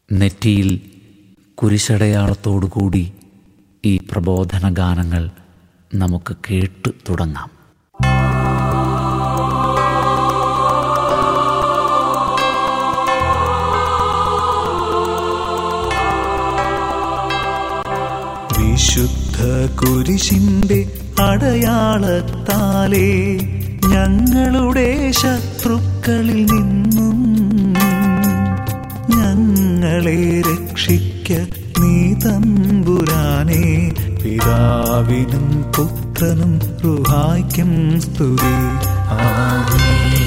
നെറ്റിയിൽ കുരിശടയാളത്തോടുകൂടി ഈ പ്രബോധന ഗാനങ്ങൾ നമുക്ക് കേട്ടു തുടങ്ങാം വിശുദ്ധ കുരിശിന്റെ അടയാളത്താലേ ഞങ്ങളുടെ ശത്രുക്കളിൽ നിന്നും ഞങ്ങളെ രക്ഷിക്ക നീ തമ്പുരാനെ പിതാവിനും പുത്രനും റുഹായ്ക്കും സ്തുതി ആമേൻ